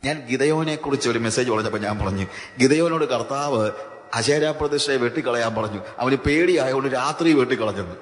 ഞാൻ ഗിതയോനെ കുറിച്ച് ഒരു മെസ്സേജ് പറഞ്ഞപ്പോൾ ഞാൻ പറഞ്ഞു ഗിതയോനോട് കർത്താവ് അശേരാ പ്രതിഷ്ഠയെ വെട്ടിക്കളയാൻ പറഞ്ഞു അവന് പേടിയായതുകൊണ്ട് രാത്രി വെട്ടിക്കളഞ്ഞെന്ന്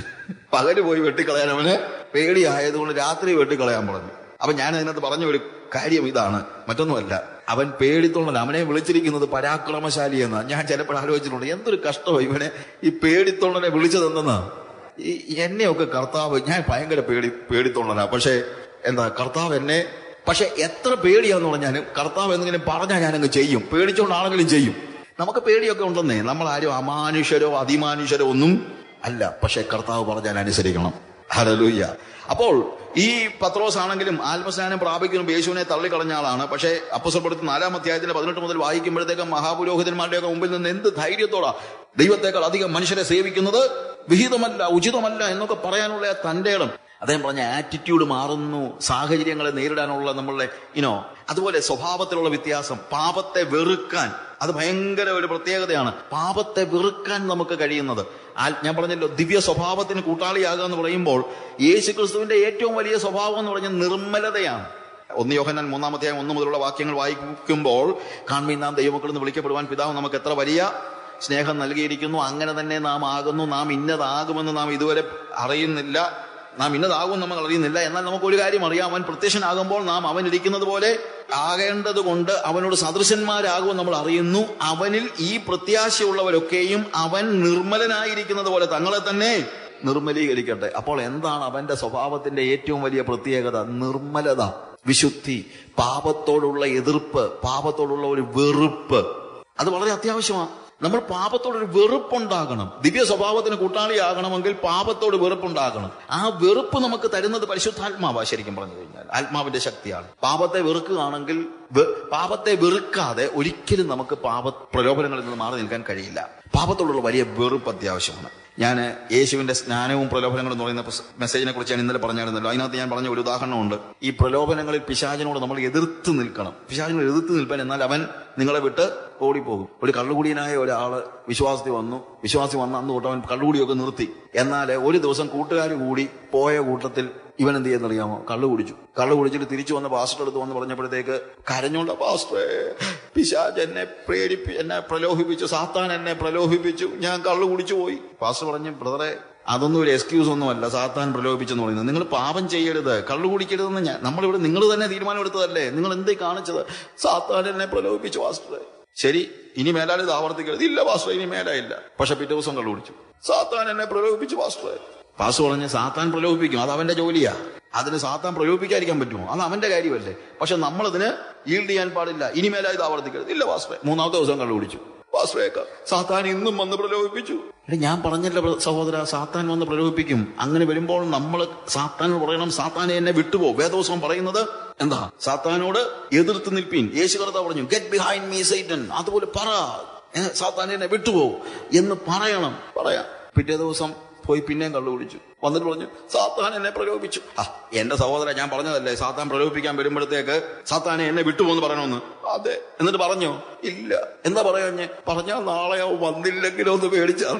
പകല് പോയി വെട്ടിക്കളയാൻ അവന് പേടിയായതുകൊണ്ട് രാത്രി വെട്ടിക്കളയാൻ പറഞ്ഞു അപ്പൊ ഞാൻ അതിനകത്ത് പറഞ്ഞ ഒരു കാര്യം ഇതാണ് മറ്റൊന്നുമല്ല അവൻ പേടിത്തോളൻ അവനെ വിളിച്ചിരിക്കുന്നത് പരാക്രമശാലി എന്ന് ഞാൻ ചിലപ്പോൾ ആലോചിച്ചിട്ടുണ്ട് എന്തൊരു കഷ്ടമോ ഇവനെ ഈ പേടിത്തോളനെ വിളിച്ചതെന്നാ ഈ എന്നെയൊക്കെ കർത്താവ് ഞാൻ ഭയങ്കര പേടി പേടിത്തോളനാ പക്ഷേ എന്താ കർത്താവ് എന്നെ പക്ഷെ എത്ര പേടിയാന്ന് പറഞ്ഞാലും കർത്താവ് എന്തെങ്കിലും പറഞ്ഞാൽ ഞാനങ്ങ് ചെയ്യും പേടിച്ചോണ്ടാണെങ്കിലും ചെയ്യും നമുക്ക് പേടിയൊക്കെ ഉണ്ടെന്നേ നമ്മൾ ആരും അമാനുഷരോ അതിമാനുഷരോ ഒന്നും അല്ല പക്ഷെ കർത്താവ് പറഞ്ഞാൽ അനുസരിക്കണം ഹലലൂയ്യ അപ്പോൾ ഈ പത്രോസ് ആണെങ്കിലും ആത്മസ്നാനം പ്രാപിക്കുന്ന യേശുവിനെ തള്ളിക്കളഞ്ഞ ആളാണ് പക്ഷേ അപ്പസ്വപ്പെടുത്തി നാലാം അധ്യായത്തിന്റെ പതിനെട്ട് മുതൽ വായിക്കുമ്പോഴത്തേക്കും മഹാപുരോഹിതന്മാരുടെയൊക്കെ മുമ്പിൽ നിന്ന് എന്ത് ധൈര്യത്തോടാ ദൈവത്തെക്കാൾ അധികം മനുഷ്യരെ സേവിക്കുന്നത് വിഹിതമല്ല ഉചിതമല്ല എന്നൊക്കെ പറയാനുള്ള ആ തന്റെ ഇടം അദ്ദേഹം പറഞ്ഞ ആറ്റിറ്റ്യൂഡ് മാറുന്നു സാഹചര്യങ്ങളെ നേരിടാനുള്ള നമ്മളുടെ ഇനോ അതുപോലെ സ്വഭാവത്തിലുള്ള വ്യത്യാസം പാപത്തെ വെറുക്കാൻ അത് ഭയങ്കര ഒരു പ്രത്യേകതയാണ് പാപത്തെ വെറുക്കാൻ നമുക്ക് കഴിയുന്നത് ആ- ഞാൻ പറഞ്ഞല്ലോ ദിവ്യ സ്വഭാവത്തിന് കൂട്ടാളിയാകുക എന്ന് പറയുമ്പോൾ യേശു ക്രിസ്തുവിന്റെ ഏറ്റവും വലിയ സ്വഭാവം എന്ന് പറഞ്ഞാൽ നിർമ്മലതയാണ് ഒന്ന് യോഹന്നാൻ മൂന്നാമത്തെ ഒന്ന് മുതലുള്ള വാക്യങ്ങൾ വായിക്കുമ്പോൾ കാൺമീൻ നാം ദൈവമക്കൾ എന്ന് വിളിക്കപ്പെടുവാൻ പിതാവ് നമുക്ക് എത്ര വലിയ സ്നേഹം നൽകിയിരിക്കുന്നു അങ്ങനെ തന്നെ നാം ആകുന്നു നാം ഇന്നതാകുമെന്ന് നാം ഇതുവരെ അറിയുന്നില്ല നാം ഇന്നതാകും നമ്മൾ അറിയുന്നില്ല എന്നാൽ നമുക്ക് ഒരു കാര്യം അറിയാം അവൻ പ്രത്യക്ഷനാകുമ്പോൾ നാം അവൻ ഇരിക്കുന്നത് പോലെ ആകേണ്ടത് കൊണ്ട് അവനോട് സദൃശന്മാരാകുമെന്ന് നമ്മൾ അറിയുന്നു അവനിൽ ഈ പ്രത്യാശയുള്ളവരൊക്കെയും അവൻ നിർമ്മലനായിരിക്കുന്നത് പോലെ തങ്ങളെ തന്നെ നിർമ്മലീകരിക്കട്ടെ അപ്പോൾ എന്താണ് അവന്റെ സ്വഭാവത്തിന്റെ ഏറ്റവും വലിയ പ്രത്യേകത നിർമ്മലത വിശുദ്ധി പാപത്തോടുള്ള എതിർപ്പ് പാപത്തോടുള്ള ഒരു വെറുപ്പ് അത് വളരെ അത്യാവശ്യമാണ് നമ്മൾ പാപത്തോടൊരു വെറുപ്പുണ്ടാകണം ദിവ്യ സ്വഭാവത്തിന് കൂട്ടാളിയാകണമെങ്കിൽ പാപത്തോട് വെറുപ്പുണ്ടാകണം ആ വെറുപ്പ് നമുക്ക് തരുന്നത് പരിശുദ്ധാത്മാവാ ശരിക്കും പറഞ്ഞു കഴിഞ്ഞാൽ ആത്മാവിന്റെ ശക്തിയാണ് പാപത്തെ വെറുക്കുകയാണെങ്കിൽ വെ- പാപത്തെ വെറുക്കാതെ ഒരിക്കലും നമുക്ക് പാപ പ്രലോഭനങ്ങളിൽ നിന്ന് മാറി നിൽക്കാൻ കഴിയില്ല പാപത്തോടുള്ള വലിയ വെറുപ്പ് അത്യാവശ്യമാണ് ഞാൻ യേശുവിന്റെ സ്നാനവും പ്രലോഭനങ്ങളും എന്ന് പറയുന്ന പുസ്ത- മെസ്സേജിനെ കുറിച്ച് ഞാൻ ഇന്നലെ പറഞ്ഞായിരുന്നല്ലോ അതിനകത്ത് ഞാൻ പറഞ്ഞ ഒരു ഉദാഹരണമുണ്ട് ഈ പ്രലോഭനങ്ങളിൽ പിശാചിനോട് നമ്മൾ എതിർത്ത് നിൽക്കണം പിശാചിനോട് എതിർത്ത് നിൽപ്പാൻ എന്നാൽ അവൻ നിങ്ങളെ വിട്ട് ഓടിപ്പോകും ഒരു കള്ളുകുടിയനായ ഒരാള് വിശ്വാസത്തിൽ വന്നു വിശ്വാസി വന്ന അന്ന് തൊട്ട് അവൻ കള്ളുകുടിയൊക്കെ നിർത്തി എന്നാൽ ഒരു ദിവസം കൂട്ടുകാർ കൂടി പോയ കൂട്ടത്തിൽ ഇവൻ എന്ത് ചെയ്യുന്നറിയാമോ കള്ളു കുടിച്ചു കള്ളു കുടിച്ചിട്ട് തിരിച്ചു വന്ന പാസ്റ്റർ അടുത്ത് വന്ന് പറഞ്ഞപ്പോഴത്തേക്ക് കരഞ്ഞോണ്ട പാസ്റ്ററെ പിശാജ് എന്നെ പ്രേരിപ്പി എന്നെ പ്രലോഭിപ്പിച്ചു സാത്താൻ എന്നെ പ്രലോഭിപ്പിച്ചു ഞാൻ കള്ളു കുടിച്ചു പോയി പാസ്റ്റർ പറഞ്ഞു ബ്രദറെ അതൊന്നും ഒരു എക്സ്ക്യൂസ് ഒന്നുമല്ല സാത്താൻ പ്രലോഭിപ്പിച്ചെന്ന് പറയുന്നത് നിങ്ങൾ പാപം ചെയ്യരുത് കള്ളു കുടിക്കരുതെന്ന് ഞാൻ നമ്മളിവിടെ നിങ്ങൾ തന്നെ തീരുമാനം എടുത്തതല്ലേ നിങ്ങൾ എന്തേ കാണിച്ചത് സാത്താൻ എന്നെ പ്രലോഭിപ്പിച്ചു പാസ്റ്ററെ ശരി ഇനി മേലാൽ ഇത് ആവർത്തിക്കരുത് ഇല്ല പാസ്റ്റർ ഇനി മേലായില്ല പക്ഷെ പിറ്റേ ദിവസം കള്ളു കുടിച്ചു സാത്താൻ എന്നെ പ്രലോഭിപ്പിച്ചു പാസ്റ്ററെ പാസ് പറഞ്ഞ് സാത്താൻ പ്രലോഭിപ്പിക്കും അത് അവന്റെ ജോലിയാ അതിന് സാത്താൻ പ്രലോഭിപ്പിക്കാതിരിക്കാൻ പറ്റുമോ അത് അവന്റെ കാര്യമല്ലേ പക്ഷെ നമ്മളതിന് ഈൽഡ് ചെയ്യാൻ പാടില്ല ഇനി മേലാ ഇത് ആവർത്തിക്കരുത് ഇല്ല പാസ്റ്ററെ മൂന്നാമത്തെ ദിവസം കള്ളു കുടിച്ചു പാസ്റ്ററേക്ക സാത്താൻ ഇന്നും വന്ന് പ്രലോഭിപ്പിച്ചു എടി ഞാൻ പറഞ്ഞല്ലോ ബ്ര- സഹോദര സാത്താൻ വന്ന് പ്രലോഭിപ്പിക്കും അങ്ങനെ വരുമ്പോൾ നമ്മൾ സാത്താനോട് പറയണം സാത്താനെ എന്നെ വിട്ടുപോ വേദോത്സവം പറയുന്നത് എന്താ സാത്താനോട് എതിർത്ത് നിൽപ്പീൻ യേശു കർത്താവ് പറഞ്ഞു ഗെറ്റ് ബിഹൈൻഡ് മീ സൈറ്റൻ അതുപോലെ പറ ഏ, സാത്താൻ എന്നെ വിട്ടുപോ എന്ന് പറയണം പറയാം പിറ്റേ ദിവസം പോയി പിന്നെയും കള്ളു കുടിച്ചു വന്നിട്ട് പറഞ്ഞു സാത്താൻ എന്നെ പ്രലോഭിപ്പിച്ചു ആ എന്റെ സഹോദരൻ ഞാൻ പറഞ്ഞതല്ലേ സാത്താൻ പ്രലോഭിപ്പിക്കാൻ വരുമ്പോഴത്തേക്ക് സാത്താനെ എന്നെ വിട്ടുപോന്ന് പറയണമെന്ന് അതെ എന്നിട്ട് പറഞ്ഞോ ഇല്ല എന്താ പറയാഞ്ഞേ പറഞ്ഞാൽ നാളെ അവൻ വന്നില്ലെങ്കിലോ ഒന്ന് പേടിച്ചാണ്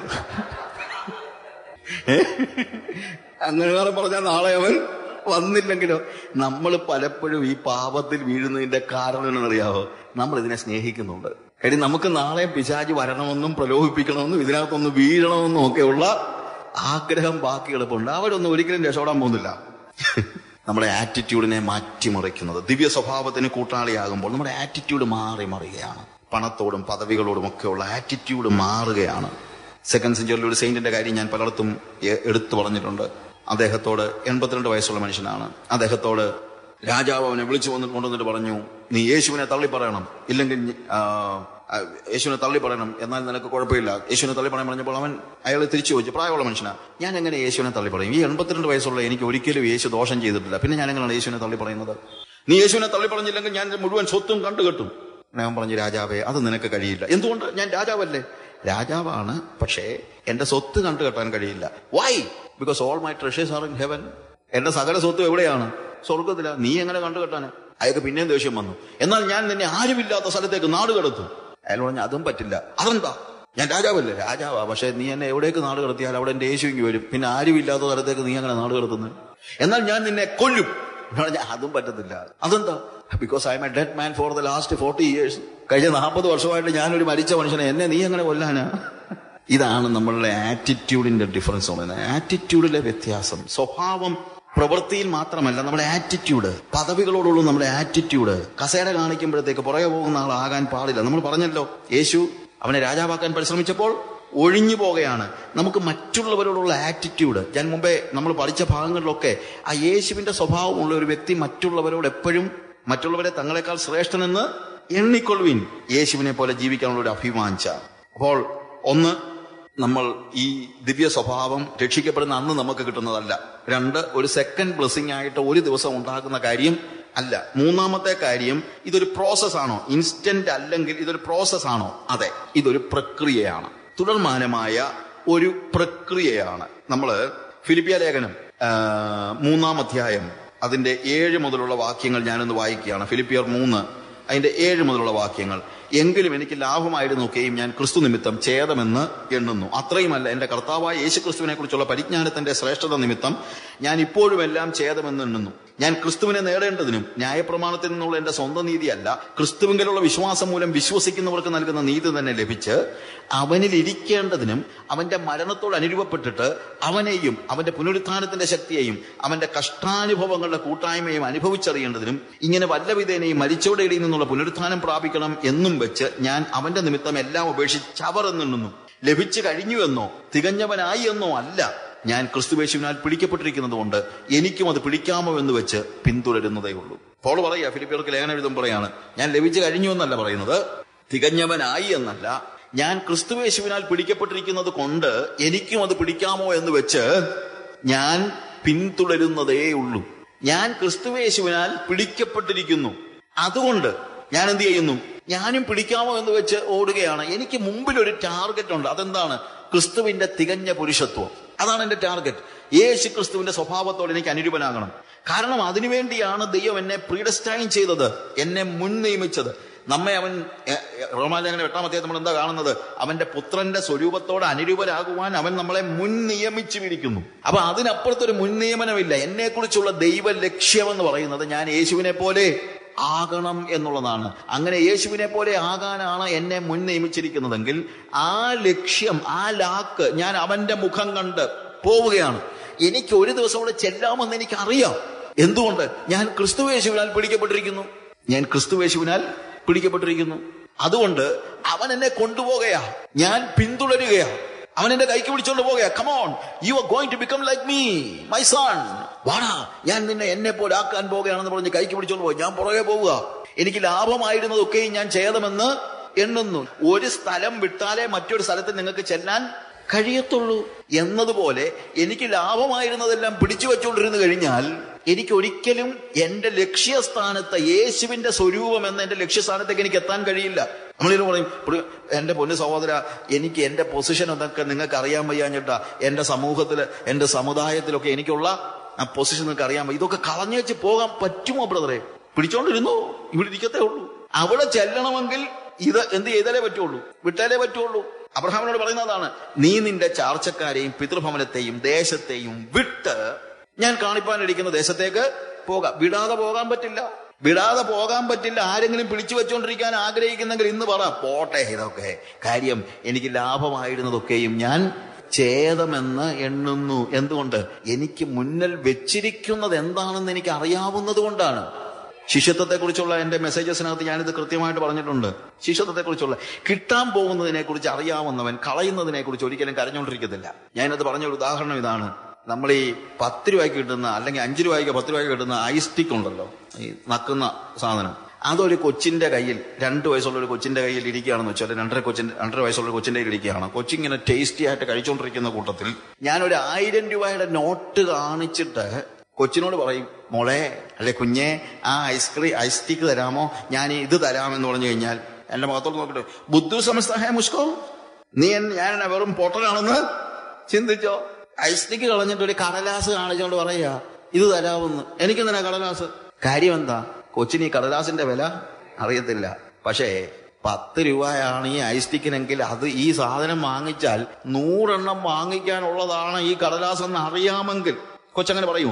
ഏ? അങ്ങനെ വേറെ പറഞ്ഞാൽ നാളെ അവൻ വന്നില്ലെങ്കിലോ നമ്മൾ പലപ്പോഴും ഈ പാപത്തിൽ വീഴുന്നതിന്റെ കാരണം എന്നറിയാവോ നമ്മൾ ഇതിനെ സ്നേഹിക്കുന്നുണ്ട് എടി നമുക്ക് നാളെ പിശാചി വരണമെന്നും പ്രലോഭിപ്പിക്കണമെന്നും ഇതിനകത്തൊന്ന് വീഴണമെന്നും ഒക്കെയുള്ള ആഗ്രഹം ബാക്കി എളുപ്പമുണ്ട് അവരൊന്നും ഒരിക്കലും രക്ഷപ്പെടാൻ പോകുന്നില്ല നമ്മുടെ ആറ്റിറ്റ്യൂഡിനെ മാറ്റിമറിക്കുന്നത് ദിവ്യ സ്വഭാവത്തിന് കൂട്ടാളിയാകുമ്പോൾ നമ്മുടെ ആറ്റിറ്റ്യൂഡ് മാറി മറിയുകയാണ് പണത്തോടും പദവികളോടും ഒക്കെയുള്ള ആറ്റിറ്റ്യൂഡ് മാറുകയാണ് സെക്കൻഡ് സെഞ്ചുറിയിൽ ഒരു സെയിന്റിന്റെ കാര്യം ഞാൻ പലയിടത്തും എ- എടുത്തു പറഞ്ഞിട്ടുണ്ട് അദ്ദേഹത്തോട് എൺപത്തിരണ്ട് വയസ്സുള്ള മനുഷ്യനാണ് അദ്ദേഹത്തോട് രാജാവ് അവനെ വിളിച്ചു വന്നിട്ട് കൊണ്ടുവന്നിട്ട് പറഞ്ഞു നീ യേശുവിനെ തള്ളി പറയണം ഇല്ലെങ്കിൽ ഞ- ആ, ആ, യേശുവിനെ തള്ളി പറയണം എന്നാൽ നിനക്ക് കുഴപ്പമില്ല യേശുവിനെ തള്ളി പറയാൻ പറഞ്ഞപ്പോൾ അവൻ അയാളെ തിരിച്ചു ചോദിച്ചു പ്രായമുള്ള മനുഷ്യനാ ഞാൻ എങ്ങനെ യേശുവിനെ തള്ളി പറയും ഈ എൺപത്തിരണ്ട് വയസ്സുള്ള എനിക്ക് ഒരിക്കലും യേശു ദോഷം ചെയ്തിട്ടില്ല പിന്നെ ഞാൻ എങ്ങനെയാണ് യേശുവിനെ തള്ളി പറയുന്നത് നീ യേശുവിനെ തള്ളി പറഞ്ഞില്ലെങ്കിൽ ഞാൻ എൻ്റെ മുഴുവൻ സ്വത്തും കണ്ടുകെട്ടും ഞാൻ പറഞ്ഞു രാജാവേ അത് നിനക്ക് കഴിയില്ല എന്തുകൊണ്ട് ഞാൻ രാജാവല്ലേ രാജാവാണ് പക്ഷേ എന്റെ സ്വത്ത് കണ്ടു കെട്ടാൻ കഴിയില്ല why because all my treasures are in heaven എന്റെ സകല സ്വത്തും എവിടെയാണ് സ്വർഗത്തില നീ എങ്ങനെ കണ്ടു കെട്ടാന് അയാൾക്ക് പിന്നെയും ദേഷ്യം വന്നു എന്നാൽ ഞാൻ നിന്നെ ആരുമില്ലാത്ത സ്ഥലത്തേക്ക് നാട് കടത്തും അയാൾ പറഞ്ഞു അതും പറ്റില്ല അതെന്താ ഞാൻ രാജാവല്ലേ രാജാവാ പക്ഷെ നീ എന്നെ എവിടേക്ക് നാട് കടത്തിയാൽ അവിടെ എന്റെ യേശു ഇങ്ങ് വരും പിന്നെ ആരുമില്ലാത്ത സ്ഥലത്തേക്ക് നീ അങ്ങനെ നാട് കടത്തുന്നു എന്നാൽ ഞാൻ നിന്നെ കൊല്ലും ഞാൻ പറഞ്ഞു, അതും പറ്റത്തില്ല അതെന്താ because I'm a dead man for the last forty years കഴിഞ്ഞ നാൽപ്പത് വർഷമായിട്ട് ഞാനൊരു മരിച്ച മനുഷ്യനെ എന്നെ നീ എങ്ങനെ കൊല്ലാനാ ഇതാണ് നമ്മളുടെ ആറ്റിറ്റ്യൂഡിന്റെ ഡിഫറൻസ് പറയുന്നത് ആറ്റിറ്റ്യൂഡിലെ വ്യത്യാസം സ്വഭാവം പ്രവൃത്തിയിൽ മാത്രമല്ല നമ്മുടെ ആറ്റിറ്റ്യൂഡ് പദവികളോടുള്ള നമ്മുടെ ആറ്റിറ്റ്യൂഡ് കസേര കാണിക്കുമ്പോഴത്തേക്ക് പുറകെ പോകുന്ന ആളാകാൻ പാടില്ല നമ്മൾ പറഞ്ഞല്ലോ യേശു അവനെ രാജാവാക്കാൻ പരിശ്രമിച്ചപ്പോൾ ഒഴിഞ്ഞു പോകുകയാണ് നമുക്ക് മറ്റുള്ളവരോടുള്ള ആറ്റിറ്റ്യൂഡ് ഞാൻ മുമ്പേ നമ്മൾ പഠിച്ച ഭാഗങ്ങളിലൊക്കെ ആ യേശുവിന്റെ സ്വഭാവമുള്ള ഒരു വ്യക്തി മറ്റുള്ളവരോട് എപ്പോഴും മറ്റുള്ളവരെ തങ്ങളെക്കാൾ ശ്രേഷ്ഠനെന്ന് എണ്ണിക്കൊള്ളുവിൻ യേശുവിനെ പോലെ ജീവിക്കാനുള്ള ഒരു അഭിമാനിച്ച അപ്പോൾ ഒന്ന് നമ്മൾ ഈ ദിവ്യ സ്വഭാവം രക്ഷിക്കപ്പെടുന്ന അന്ന് നമുക്ക് കിട്ടുന്നതല്ല രണ്ട് ഒരു സെക്കൻഡ് ബ്ലെസ്സിങ് ആയിട്ട് ഒരു ദിവസം ഉണ്ടാകുന്ന കാര്യം അല്ല മൂന്നാമത്തെ കാര്യം ഇതൊരു പ്രോസസ് ആണോ ഇൻസ്റ്റന്റ് അല്ലെങ്കിൽ ഇതൊരു പ്രോസസ് ആണോ അതെ ഇതൊരു പ്രക്രിയയാണ് തുടർമാനമായ ഒരു പ്രക്രിയയാണ് നമ്മൾ ഫിലിപ്പിയ ലേഖനം ആ, മൂന്നാം അധ്യായം അതിന്റെ ഏഴ് മുതലുള്ള വാക്യങ്ങൾ ഞാനൊന്ന് വായിക്കുകയാണ് ഫിലിപ്പിയർ മൂന്ന് അതിന്റെ ഏഴ് മുതലുള്ള വാക്യങ്ങൾ എങ്കിലും എനിക്ക് ലാഭമായിരുന്നൊക്കെയും ഞാൻ ക്രിസ്തു നിമിത്തം ഛേദമെന്ന് എണ്ണുന്നു അത്രയുമല്ല എന്റെ കർത്താവായ യേശു ക്രിസ്തുവിനെ കുറിച്ചുള്ള പരിജ്ഞാനത്തിന്റെ ശ്രേഷ്ഠത നിമിത്തം ഞാൻ ഇപ്പോഴും എല്ലാം ഛേദമെന്ന് എണ്ണുന്നു ഞാൻ ക്രിസ്തുവിനെ നേടേണ്ടതിനും ന്യായപ്രമാണത്തിൽ നിന്നുള്ള എന്റെ സ്വന്തം നീതിയല്ല ക്രിസ്തുവിങ്കലുള്ള വിശ്വാസം മൂലം വിശ്വസിക്കുന്നവർക്ക് നൽകുന്ന നീതി തന്നെ ലഭിച്ച് അവനിൽ ഇരിക്കേണ്ടതിനും അവന്റെ മരണത്തോട് അനുരൂപപ്പെട്ടിട്ട് അവനെയും അവന്റെ പുനരുത്ഥാനത്തിന്റെ ശക്തിയെയും അവന്റെ കഷ്ടാനുഭവങ്ങളുടെ കൂട്ടായ്മയും അനുഭവിച്ചറിയേണ്ടതിനും ഇങ്ങനെ വല്ലവിധേനയും മരിച്ചവരുടെ ഇടയിൽ നിന്നുള്ള പുനരുത്ഥാനം പ്രാപിക്കണം എന്നും വെച്ച് ഞാൻ അവന്റെ നിമിത്തം എല്ലാം ഉപേക്ഷിച്ചവറെന്നെണ്ണുന്നു ലഭിച്ചു കഴിഞ്ഞുവെന്നോ തികഞ്ഞവനായി എന്നോ അല്ല ഞാൻ ക്രിസ്തുവേശുവിനാൽ പിടിക്കപ്പെട്ടിരിക്കുന്നത് കൊണ്ട് എനിക്കും അത് പിടിക്കാമോ എന്ന് വെച്ച് പിന്തുടരുന്നതേ ഉള്ളൂ പോൾ പറയാ ഫിലിപ്പിയർക്ക് ലേഖനം എഴുതും പറയാണ് ഞാൻ ലഭിച്ചു കഴിഞ്ഞു എന്നല്ല പറയുന്നത് തികഞ്ഞവനായി എന്നല്ല ഞാൻ ക്രിസ്തുവേശുവിനാൽ പിടിക്കപ്പെട്ടിരിക്കുന്നത് കൊണ്ട് എനിക്കും അത് പിടിക്കാമോ എന്ന് വെച്ച് ഞാൻ പിന്തുടരുന്നതേ ഉള്ളൂ ഞാൻ ക്രിസ്തുവേശുവിനാൽ പിടിക്കപ്പെട്ടിരിക്കുന്നു അതുകൊണ്ട് ഞാൻ എന്ത് ചെയ്യുന്നു ഞാനും പിടിക്കാമോ എന്ന് വെച്ച് ഓടുകയാണ് എനിക്ക് മുമ്പിൽ ഒരു ടാർഗറ്റ് ഉണ്ട് അതെന്താണ് ക്രിസ്തുവിന്റെ തികഞ്ഞ പുരുഷത്വം അതാണ് എന്റെ ടാർഗറ്റ് യേശു ക്രിസ്തുവിന്റെ സ്വഭാവത്തോട് എനിക്ക് അനുരൂപനാകണം കാരണം അതിനുവേണ്ടിയാണ് ദൈവം എന്നെ പ്രീഡസ്റ്റൈൻ ചെയ്തത് എന്നെ മുൻ നിയമിച്ചത് നമ്മെ അവൻ റോമാലേഖന എട്ടാമത്തെ നമ്മൾ എന്താ കാണുന്നത് അവന്റെ പുത്രന്റെ സ്വരൂപത്തോട് അനുരൂപരാകുവാൻ അവൻ നമ്മളെ മുൻ നിയമിച്ചു വിരിക്കുന്നു അപ്പൊ അതിനപ്പുറത്തൊരു മുൻ നിയമനമില്ല എന്നെ കുറിച്ചുള്ള ദൈവ ലക്ഷ്യമെന്ന് പറയുന്നത് ഞാൻ യേശുവിനെ പോലെ ആകണം എന്നുള്ളതാണ് അങ്ങനെ യേശുവിനെ പോലെ ആകാനാണ് എന്നെ മുൻ നിയമിച്ചിരിക്കുന്നതെങ്കിൽ ആ ലക്ഷ്യം ആ ലാക്ക് ഞാൻ അവന്റെ മുഖം കണ്ട് പോവുകയാണ് എനിക്ക് ഒരു ദിവസം കൂടെ ചെല്ലാമെന്ന് എനിക്ക് അറിയാം എന്തുകൊണ്ട് ഞാൻ ക്രിസ്തുവേശുവിനാൽ പിടിക്കപ്പെട്ടിരിക്കുന്നു ഞാൻ ക്രിസ്തുവേശുവിനാൽ പിടിക്കപ്പെട്ടിരിക്കുന്നു അതുകൊണ്ട് അവൻ എന്നെ കൊണ്ടുപോകുകയാ ഞാൻ പിന്തുടരുകയാ അവൻ എന്റെ കൈക്ക് പിടിച്ചോണ്ട് പോകുക come on you are going to become like me my son വാടാ ഞാൻ നിന്നെ എന്നെ പോലെ ആക്കാൻ പോകുകയാണെന്ന് പറഞ്ഞ് കൈക്ക് പിടിച്ചോണ്ട് പോകും ഞാൻ പുറകെ പോവുക എനിക്ക് ലാഭമായിരുന്നതൊക്കെയും ഞാൻ ചെയ്തമെന്ന് എണ്ണുന്നു ഒരു സ്ഥലം വിട്ടാലേ മറ്റൊരു സ്ഥലത്ത് നിങ്ങൾക്ക് ചെല്ലാൻ കഴിയത്തുള്ളൂ എന്നതുപോലെ എനിക്ക് ലാഭമായിരുന്നതെല്ലാം പിടിച്ചു വെച്ചുകൊണ്ടിരുന്നു കഴിഞ്ഞാൽ എനിക്ക് ഒരിക്കലും എന്റെ ലക്ഷ്യസ്ഥാനത്ത് യേശുവിന്റെ സ്വരൂപം എന്ന എന്റെ ലക്ഷ്യസ്ഥാനത്തേക്ക് എനിക്ക് എത്താൻ കഴിയില്ല നമ്മളിത് പറയും "പ്രിയ- എന്റെ പൊന്നു സഹോദര എനിക്ക് എന്റെ പൊസിഷൻ എന്നൊക്കെ നിങ്ങൾക്ക് അറിയാൻ വയ്യാഞ്ഞിട്ടാ എന്റെ സമൂഹത്തില് എന്റെ സമുദായത്തിലൊക്കെ എനിക്കുള്ള ആ പൊസിഷൻ നിങ്ങൾക്ക് അറിയാൻ വയ്യ ഇതൊക്കെ കളഞ്ഞു വെച്ച് പോകാൻ പറ്റുമോ ബ്രദറെ പിടിച്ചോണ്ടിരുന്നോ ഇവിടെ ഇരിക്കത്തേ ഉള്ളൂ അവിടെ ചെല്ലണമെങ്കിൽ ഇത് എന്ത് ചെയ്താലേ പറ്റുള്ളൂ വിട്ടാലേ പറ്റുള്ളൂ അബ്രഹാമിനോട് പറയുന്നതാണ് നീ നിന്റെ ചാർച്ചക്കാരെയും പിതൃഭവനത്തെയും ദേശത്തെയും വിട്ട് ഞാൻ കാണിപ്പാനിരിക്കുന്ന ദേശത്തേക്ക് പോകാം വിടാതെ പോകാൻ പറ്റില്ല വിടാതെ പോകാൻ പറ്റില്ല ആരെങ്കിലും പിടിച്ചു വെച്ചുകൊണ്ടിരിക്കാൻ ആഗ്രഹിക്കുന്നെങ്കിൽ ഇന്ന് പറ പോട്ടെ ഇതൊക്കെ കാര്യം എനിക്ക് ലാഭമായിരുന്നതൊക്കെയും ഞാൻ ഛേദമെന്ന് എണ്ണുന്നു എന്തുകൊണ്ട് എനിക്ക് മുന്നിൽ വെച്ചിരിക്കുന്നത് എന്താണെന്ന് എനിക്ക് അറിയാവുന്നത് കൊണ്ടാണ് ശിഷ്യത്വത്തെ കുറിച്ചുള്ള എന്റെ മെസ്സേജസിനകത്ത് ഞാനിത് കൃത്യമായിട്ട് പറഞ്ഞിട്ടുണ്ട് ശിഷ്യത്വത്തെ കുറിച്ചുള്ള കിട്ടാൻ പോകുന്നതിനെ കുറിച്ച് അറിയാവുന്നവൻ കളയുന്നതിനെ കുറിച്ച് ഒരിക്കലും കരഞ്ഞുകൊണ്ടിരിക്കത്തില്ല ഞാനത് പറഞ്ഞ ഒരു ഉദാഹരണം ഇതാണ് നമ്മൾ ഈ പത്ത് രൂപയ്ക്ക് കിട്ടുന്ന അല്ലെങ്കിൽ അഞ്ച് രൂപയ്ക്ക് പത്ത് രൂപയ്ക്ക് കിട്ടുന്ന ഐസ്റ്റിക് ഉണ്ടല്ലോ ഈ നക്കുന്ന സാധനം അതൊരു കൊച്ചിന്റെ കയ്യിൽ രണ്ട് വയസ്സുള്ള ഒരു കൊച്ചിന്റെ കയ്യിൽ ഇരിക്കുകയാണെന്ന് വെച്ചാൽ രണ്ടര കൊച്ചിന്റെ രണ്ടര വയസ്സുള്ള ഒരു കൊച്ചിന്റെ കയ്യിൽ ഇരിക്കുകയാണ് കൊച്ചിങ്ങനെ ടേസ്റ്റി ആയിട്ട് കഴിച്ചുകൊണ്ടിരിക്കുന്ന കൂട്ടത്തിൽ ഞാനൊരു ആയിരം രൂപയുടെ നോട്ട് കാണിച്ചിട്ട് കൊച്ചിനോട് പറയും മോളെ അല്ലെ കുഞ്ഞെ ആ ഐസ്ക്രീം ഐസ് സ്റ്റിക്ക് തരാമോ ഞാൻ ഇത് തരാമെന്ന് പറഞ്ഞു കഴിഞ്ഞാൽ എന്റെ മുഖത്തോട് നോക്കിട്ട് ബുദ്ധു സമസ്തഹേ മുഷ്കോ നീ എൻ- ഞാൻ എന്നെ വെറും പൊട്ടനാണെന്ന് ചിന്തിച്ചോ ഐസ് സ്റ്റിക്ക് കളഞ്ഞിട്ട് ഒരു കടലാസ് കാണിച്ചോണ്ട് പറയാ ഇത് തരാമെന്ന് എനിക്കെന്തിനാ കടലാസ് കാര്യം എന്താ കൊച്ചിന് ഈ കടലാസിന്റെ വില അറിയത്തില്ല പക്ഷേ പത്ത് രൂപയാണ് ഈ ഐസ് സ്റ്റിക്കിനെങ്കിൽ അത് ഈ സാധനം വാങ്ങിച്ചാൽ നൂറെണ്ണം വാങ്ങിക്കാനുള്ളതാണ് ഈ കടലാസ് എന്ന് അറിയാമെങ്കിൽ കൊച്ചങ്ങനെ പറയുമോ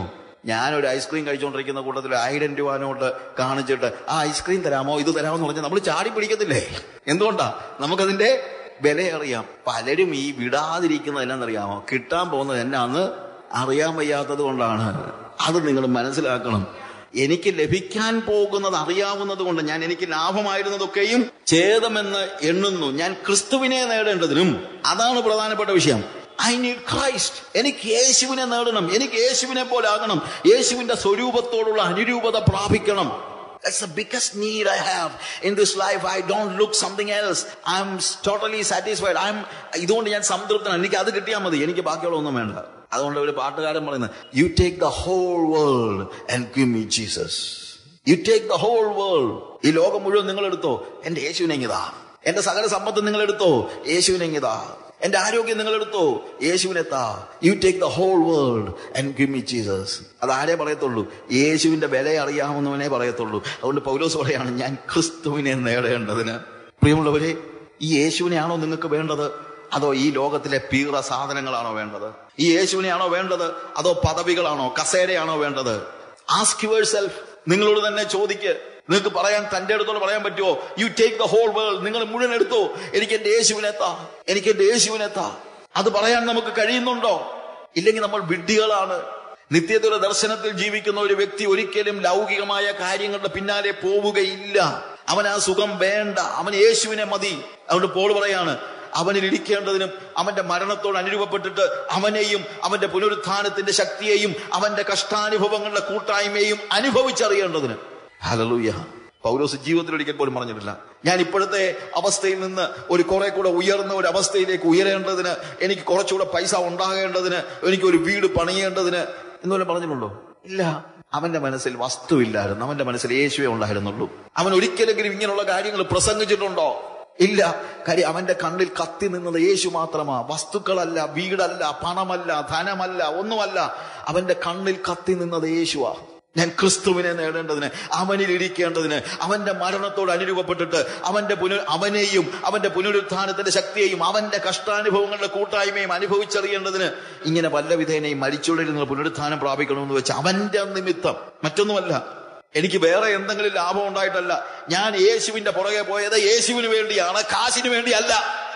ഞാനൊരു ഐസ്ക്രീം കഴിച്ചുകൊണ്ടിരിക്കുന്ന കൂട്ടത്തിൽ ആയിരം രൂപ നോട്ട് കാണിച്ചിട്ട് ആ ഐസ്ക്രീം തരാമോ ഇത് തരാമോ എന്ന് പറഞ്ഞാൽ നമ്മൾ ചാടി പിടിക്കത്തില്ലേ എന്തുകൊണ്ടാ നമുക്കതിന്റെ വില അറിയാം പലരും ഈ വിടാതിരിക്കുന്നത് എന്നാന്നറിയാമോ കിട്ടാൻ പോകുന്നത് എന്നാന്ന് അറിയാൻ വയ്യാത്തത് കൊണ്ടാണ് അത് നിങ്ങൾ മനസ്സിലാക്കണം എനിക്ക് ലഭിക്കാൻ പോകുന്നത് അറിയാവുന്നത് കൊണ്ട് ഞാൻ എനിക്ക് ലാഭമായിരുന്നതൊക്കെയും ഛേദമെന്ന് എണ്ണുന്നു ഞാൻ ക്രിസ്തുവിനെ നേടേണ്ടതിനും അതാണ് പ്രധാനപ്പെട്ട വിഷയം ഐ നീഡ് ക്രൈസ്റ്റ് എനിക്ക് യേശുവിനെ നേടണം എനിക്ക് യേശുവിനെ പോലെ ആകണം യേശുവിന്റെ സ്വരൂപത്തോടുള്ള അനുരൂപത പ്രാപിക്കണം That's the biggest need I have in this life. I don't look something else. I'm totally satisfied. I'm ഇതുകൊണ്ട് ഞാൻ സംതൃപ്തനാണ് എനിക്ക് അത് കിട്ടിയാൽ മതി എനിക്ക് ബാക്കിയുള്ള ഒന്നും വേണ്ട അതുകൊണ്ട് ഒരു പാട്ടുകാരൻ പറയുന്നത് you take the whole world and give me Jesus you take the whole world ഈ ലോകം മുഴുവൻ നിങ്ങൾ എടുത്തോ എന്റെ യേശുവിനെ ഇങ്ങിതാ എന്റെ സകല സമ്പത്ത് നിങ്ങൾ എടുത്തോ യേശുവിനെ ഇങ്ങിതാ എന്റെ ആരോഗ്യം നിങ്ങൾ എടുത്തോ യേശുവിനെത്താ you take the whole world and give me Jesus അത് ആരേ പറയത്തുള്ളൂ യേശുവിന്റെ വില അറിയാവുന്നവനെ പറയത്തുള്ളൂ അതുകൊണ്ട് പൗലോസ് പറയാണ് ഞാൻ ക്രിസ്തുവിനെ നേടേണ്ടതിന് പ്രിയമുള്ളവരെ ഈ യേശുവിനെയാണോ നിങ്ങൾക്ക് വേണ്ടത് അതോ ഈ ലോകത്തിലെ പീറ സാധനങ്ങളാണോ വേണ്ടത് ഈ യേശുവിനെയാണോ വേണ്ടത് അതോ പദവികളാണോ കസേരയാണോ വേണ്ടത് ആസ്ക് യുവർ സെൽഫ് നിങ്ങളോട് തന്നെ ചോദിക്ക് നിങ്ങൾക്ക് പറയാൻ തന്റെ അടുത്തോട് പറയാൻ പറ്റുമോ you take the whole world നിങ്ങൾ മുഴുവൻ എടുത്തോ എനിക്ക് എന്റെ യേശുവിനെത്താ എനിക്ക് എന്റെ യേശുവിനെത്താ അത് പറയാൻ നമുക്ക് കഴിയുന്നുണ്ടോ ഇല്ലെങ്കിൽ നമ്മൾ വിഡ്ഢികളാണ് നിത്യതയുടെ ദർശനത്തിൽ ജീവിക്കുന്ന ഒരു വ്യക്തി ഒരിക്കലും ലൗകികമായ കാര്യങ്ങളുടെ പിന്നാലെ പോവുകയില്ല അവൻ ആ സുഖം വേണ്ട അവൻ യേശുവിനെ മതി അതുകൊണ്ട് പോൾ പറയാണ് അവനിൽ ഇരിക്കേണ്ടതിനും അവന്റെ മരണത്തോട് അനുരൂപപ്പെട്ടിട്ട് അവനെയും അവന്റെ പുനരുത്ഥാനത്തിന്റെ ശക്തിയെയും അവന്റെ കഷ്ടാനുഭവങ്ങളുടെ കൂട്ടായ്മയും അനുഭവിച്ചറിയേണ്ടതിന് ഹലലൂയ പൗലോസ് ജീവിതത്തിൽ ഒരിക്കൽ പോലും പറഞ്ഞിട്ടില്ല ഞാൻ ഇപ്പോഴത്തെ അവസ്ഥയിൽ നിന്ന് ഒരു കുറെ കൂടെ ഉയർന്ന ഒരു അവസ്ഥയിലേക്ക് ഉയരേണ്ടതിന് എനിക്ക് കുറച്ചുകൂടെ പൈസ ഉണ്ടാകേണ്ടതിന് എനിക്ക് ഒരു വീട് പണിയേണ്ടതിന് എന്നുവല്ല പറഞ്ഞിട്ടുണ്ടോ ഇല്ല അവന്റെ മനസ്സിൽ വസ്തുവില്ലായിരുന്നു അവന്റെ മനസ്സിൽ യേശുവേ ഉണ്ടായിരുന്നുള്ളൂ അവൻ ഒരിക്കലെങ്കിലും ഇങ്ങനെയുള്ള കാര്യങ്ങൾ പ്രസംഗിച്ചിട്ടുണ്ടോ ഇല്ല കാര്യം അവന്റെ കണ്ണിൽ കത്തി നിന്നത് യേശു മാത്രമാ വസ്തുക്കളല്ല വീടല്ല പണമല്ല ധനമല്ല ഒന്നുമല്ല അവന്റെ കണ്ണിൽ കത്തി നിന്നത് യേശുവാ ഞാൻ ക്രിസ്തുവിനെ നേടേണ്ടതിന് അവനിൽ ഇരിക്കേണ്ടതിന് അവന്റെ മരണത്തോട് അനുരൂപപ്പെട്ടിട്ട് അവന്റെ പുനർ അവനെയും അവന്റെ പുനരുത്ഥാനത്തിന്റെ ശക്തിയെയും അവന്റെ കഷ്ടാനുഭവങ്ങളുടെ കൂട്ടായ്മയും അനുഭവിച്ചറിയേണ്ടതിന് ഇങ്ങനെ വല്ലവിധേനയും മരിച്ചുകൊണ്ടിരുന്ന പുനരുത്ഥാനം പ്രാപിക്കണമെന്ന് വെച്ച് അവന്റെ നിമിത്തം മറ്റൊന്നുമല്ല എനിക്ക് വേറെ എന്തെങ്കിലും ലാഭം ഉണ്ടായിട്ടല്ല ഞാൻ യേശുവിന്റെ പുറകെ പോയത് യേശുവിന് വേണ്ടിയാണ് കാശിന് വേണ്ടിയല്ല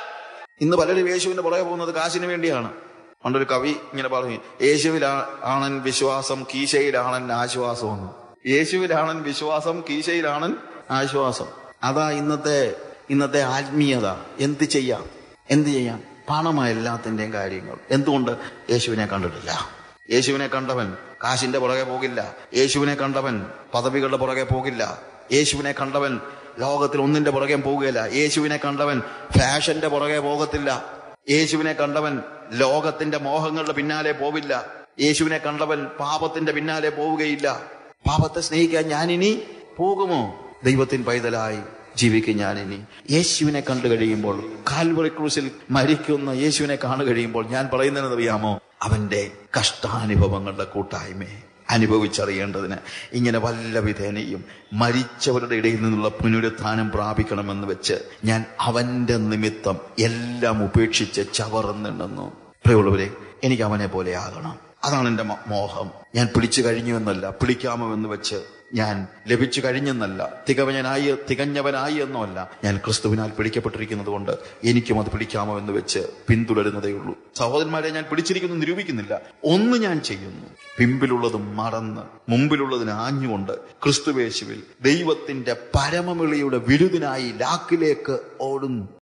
ഇന്ന് പലരും യേശുവിന്റെ പുറകെ പോകുന്നത് കാശിന് വേണ്ടിയാണ് പണ്ടൊരു കവി ഇങ്ങനെ പറഞ്ഞു യേശുവിലാണൻ വിശ്വാസം കീശയിലാണൻ ആശ്വാസം എന്ന് യേശുവിലാണൻ വിശ്വാസം കീശയിലാണൻ ആശ്വാസം അതാ ഇന്നത്തെ ഇന്നത്തെ ആത്മീയത എന്ത് ചെയ്യാം എന്ത് ചെയ്യാം പണമായ എല്ലാത്തിന്റെയും കാര്യങ്ങൾ എന്തുകൊണ്ട് യേശുവിനെ കണ്ടിട്ടില്ല യേശുവിനെ കണ്ടവൻ കാശിന്റെ പുറകെ പോകില്ല യേശുവിനെ കണ്ടവൻ പദവികളുടെ പുറകെ പോകില്ല യേശുവിനെ കണ്ടവൻ ലോകത്തിൽ ഒന്നിന്റെ പുറകെ പോകുകയില്ല യേശുവിനെ കണ്ടവൻ ഫാഷന്റെ പുറകെ പോകത്തില്ല യേശുവിനെ കണ്ടവൻ ലോകത്തിന്റെ മോഹങ്ങളുടെ പിന്നാലെ പോവില്ല യേശുവിനെ കണ്ടവൻ പാപത്തിന്റെ പിന്നാലെ പോവുകയില്ല പാപത്തെ സ്നേഹിക്കാൻ ഞാനിനി പോകുമോ ദൈവത്തിൻ പൈതലായി ജീവിക്കും ഞാനിനി യേശുവിനെ കണ്ടു കഴിയുമ്പോൾ കാൽവറി ക്രൂസിൽ മരിക്കുന്ന യേശുവിനെ കാണു കഴിയുമ്പോൾ ഞാൻ പറയുന്നതെന്ന് അറിയാമോ അവന്റെ കഷ്ടാനുഭവങ്ങളുടെ കൂട്ടായ്മയെ അനുഭവിച്ചറിയേണ്ടതിന് ഇങ്ങനെ വല്ല വിധേനയും മരിച്ചവരുടെ ഇടയിൽ നിന്നുള്ള പുനരുത്ഥാനം പ്രാപിക്കണമെന്ന് വെച്ച് ഞാൻ അവന്റെ നിമിത്തം എല്ലാം ഉപേക്ഷിച്ച് ചവറന്നിണ്ണുന്നു പ്രിയമുള്ളവരെ എനിക്ക് അവനെ പോലെ ആകണം അതാണ് എന്റെ മോ- മോഹം ഞാൻ പിടിച്ചു കഴിഞ്ഞു എന്നല്ല പിടിക്കാമോ എന്ന് വെച്ച് ഞാൻ ലഭിച്ചു കഴിഞ്ഞെന്നല്ല തികവനായി തികഞ്ഞവനായി എന്നല്ല ഞാൻ ക്രിസ്തുവിനാൽ പിടിക്കപ്പെട്ടിരിക്കുന്നത് കൊണ്ട് എനിക്കും അത് പിടിക്കാമോ എന്ന് വെച്ച് പിന്തുടരുന്നതേ ഉള്ളൂ സഹോദരന്മാരെ ഞാൻ പിടിച്ചിരിക്കുന്നു നിരൂപിക്കുന്നില്ല ഒന്ന് ഞാൻ ചെയ്യുന്നു പിമ്പിലുള്ളത് മറന്ന് മുമ്പിലുള്ളതിന് ആഞ്ഞുകൊണ്ട് ക്രിസ്തുവേശുവിൽ ദൈവത്തിന്റെ പരമവിളിയുടെ വിരുദിനായി ലാക്കിലേക്ക് ഓടുന്നു